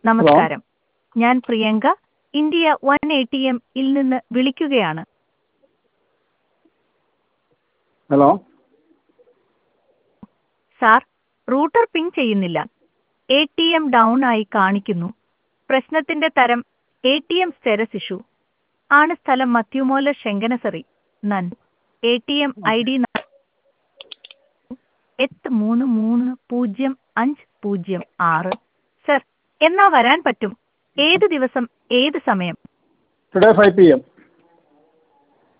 നമസ്കാരം ഞാൻ Priyanka India one A T എമ്മിൽ നിന്ന് വിളിക്കുകയാണ് ഹലോ സാർ റൂട്ടർ പിങ് ചെയ്യുന്നില്ല എ ടി എം ഡൗൺ ആയി കാണിക്കുന്നു പ്രശ്നത്തിന്റെ തരം A T M status issue ആണ് സ്ഥലം മത്യുമോല ശെങ്കനസറി നൻ A T M I D എട്ട് മൂന്ന് മൂന്ന് പൂജ്യം അഞ്ച് പൂജ്യം ആറ് സർ എന്നാ വരാൻ പറ്റും ഏത് ദിവസം ഏത് സമയം ടുഡേ ഫൈവ് പി എം